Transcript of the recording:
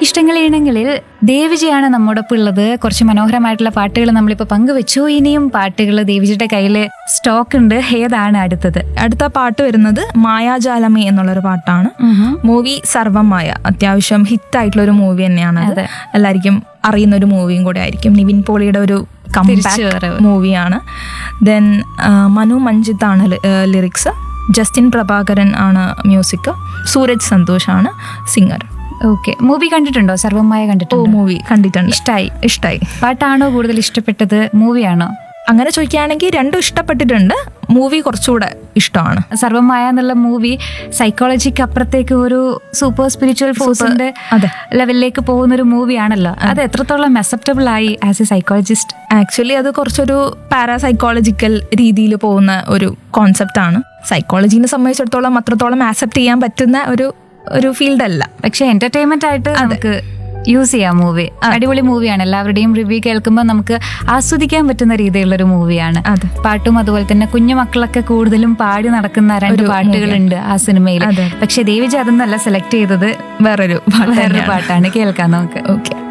ഇഷ്ടങ്ങൾ ഈണങ്ങളിൽ ദേവിജിയാണ് നമ്മോടൊപ്പം ഉള്ളത് കുറച്ച് മനോഹരമായിട്ടുള്ള പാട്ടുകൾ നമ്മളിപ്പോൾ പങ്കുവെച്ചു ഇനിയും പാട്ടുകൾ ദേവിജിയുടെ കയ്യിൽ സ്റ്റോക്ക് ഉണ്ട് ഏതാണ് അടുത്തത് അടുത്ത പാട്ട് വരുന്നത് മായാജാലമേ എന്നുള്ളൊരു പാട്ടാണ് മൂവി സർവമായ അത്യാവശ്യം ഹിറ്റായിട്ടുള്ള ഒരു മൂവി തന്നെയാണ് അത് അതെ. എല്ലാവർക്കും അറിയുന്ന ഒരു മൂവിയും കൂടെ ആയിരിക്കും നിവിൻ പോളിയുടെ ഒരു തിരിച്ചുവരവ്. മൂവിയാണ് ദെൻ മനു മഞ്ജിത്താണ് ലിറിക്സ് ജസ്റ്റിൻ പ്രഭാകരൻ ആണ് മ്യൂസിക് സൂരജ് സന്തോഷാണ് സിംഗർ ഓക്കെ മൂവി കണ്ടിട്ടുണ്ടോ സർവമായ ഓ കണ്ടിട്ടുണ്ടോ മൂവി കണ്ടിട്ടുണ്ട് ഇഷ്ടായി ഇഷ്ടായി പാട്ടാണോ കൂടുതൽ ഇഷ്ടപ്പെട്ടത് മൂവിയാണോ അങ്ങനെ ചോദിക്കുകയാണെങ്കിൽ രണ്ടും ഇഷ്ടപ്പെട്ടിട്ടുണ്ട് മൂവി കുറച്ചുകൂടെ ഇഷ്ടമാണ് സർവമായ എന്നുള്ള മൂവി സൈക്കോളജിക്ക് അപ്പുറത്തേക്ക് ഒരു സൂപ്പർ സ്പിരിച്വൽ ഫോഴ്സിന്റെ അതെ. ലെവലിലേക്ക് പോകുന്ന ഒരു മൂവിയാണല്ലോ അത് എത്രത്തോളം അക്സെപ്റ്റബിൾ ആയി ആസ് എ സൈക്കോളജിസ്റ്റ് ആക്ച്വലി അത് കുറച്ചൊരു പാരാസൈക്കോളജിക്കൽ രീതിയിൽ പോകുന്ന ഒരു കോൺസെപ്റ്റ് ആണ് സൈക്കോളജിനെ സംബന്ധിച്ചിടത്തോളം അത്രത്തോളം ആക്സെപ്റ്റ് ചെയ്യാൻ പറ്റുന്ന ഒരു ഒരു ഫീൽഡ് അല്ല പക്ഷെ എന്റർടൈൻമെന്റ് ആയിട്ട് നമുക്ക് യൂസ് ചെയ്യാം മൂവി അടിപൊളി മൂവിയാണ് എല്ലാവരുടെയും റിവ്യൂ കേൾക്കുമ്പോൾ നമുക്ക് ആസ്വദിക്കാൻ പറ്റുന്ന രീതിയിലുള്ള ഒരു മൂവിയാണ് അതെ. പാട്ടും അതുപോലെ തന്നെ കുഞ്ഞു മക്കളൊക്കെ കൂടുതലും പാടി നടക്കുന്ന രണ്ട് പാട്ടുകളുണ്ട് ആ സിനിമയിൽ അതെ. പക്ഷെ ദേവിജി അതൊന്നല്ല സെലക്ട് ചെയ്തത് വേറൊരു പാട്ട് വേറൊരു തന്നെയാണ്. പാട്ടാണ് കേൾക്കാം നമുക്ക് ഓക്കെ